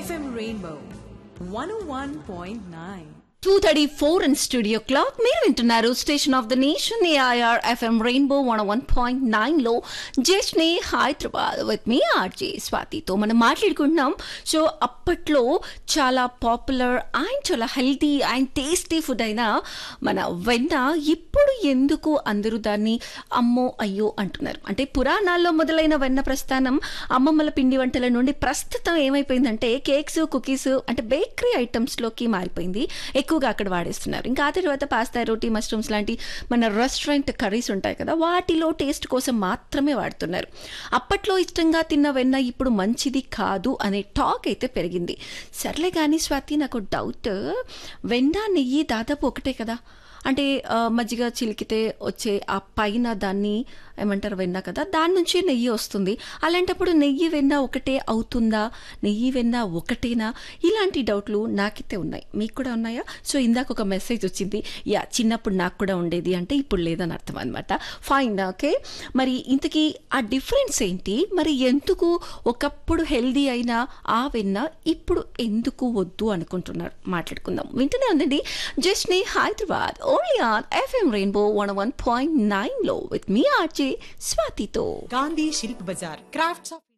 FM Rainbow 101.9. Two thirty four and studio clock మీరు వింటున్నారు station of the nation AIR FM Rainbow one one point nine లో జస్ట్ని Hyderabad with me RJ స్వాతితో మనం మాట్లాడుకుంటున్నాం so అప్పట్లో చాలా పాపులర్ అండ్ చాలా హెల్తీ అండ్ టేస్టీ ఫుడ్ అయిన మన వెన్న ఇప్పుడు ఎందుకు అందరూ దాన్ని అమ్మో అయ్యో అంటున్నారు అంటే పురాణాల్లో మొదలైన వెన్న ప్రస్థానం అమ్మమ్మల పిండి వంటల నుండి ప్రస్తుతం ఏమైపోయిందంటే కేక్స్ కుకీస్ అంటే బేకరీ ఐటమ్స్లోకి మారిపోయింది ఎక్కువగా అక్కడ వాడేస్తున్నారు ఇంకా ఆ తర్వాత పాస్తా రోటీ మష్రూమ్స్ లాంటి మన రెస్టారెంట్ కర్రీస్ ఉంటాయి కదా వాటిలో టేస్ట్ కోసం మాత్రమే వాడుతున్నారు అప్పట్లో ఇష్టంగా తిన్న వెన్న ఇప్పుడు మంచిది కాదు అనే టాక్ అయితే పెరిగింది సర్లే కానీ స్వాతి నాకు డౌట్ వెన్న నెయ్యి దాదాపు ఒకటే కదా అంటే ఆ, మజ్జిగ చిలికితే వచ్చే ఆ పైన దాన్ని ఏమంటారు వెన్న కదా దాని నుంచి నెయ్యి వస్తుంది అలాంటప్పుడు నెయ్యి వెన్న ఒకటే అవుతుందా నెయ్యి వెన్న ఒకటేనా ఇలాంటి డౌట్లు నాకైతే ఉన్నాయి మీకు కూడా ఉన్నాయా సో ఇందాక ఒక మెసేజ్ వచ్చింది యా చిన్నప్పుడు నాకు కూడా ఉండేది అంటే ఇప్పుడు లేదని అర్థం అనమాట ఫైన్ ఓకే మరి ఇంతకీ ఆ డిఫరెన్స్ ఏంటి మరి ఎందుకు ఒకప్పుడు హెల్దీ అయిన ఆ వెన్న ఇప్పుడు ఎందుకు వద్దు అనుకుంటున్నారు మాట్లాడుకుందాం వింటూనే ఉందండి జస్ట్ నీ Hyderabad only on FM Rainbow one one point nine లో విత్ మీ ఆర్జే స్వాతితో Gandhi Shilp Bazaar. Crafts of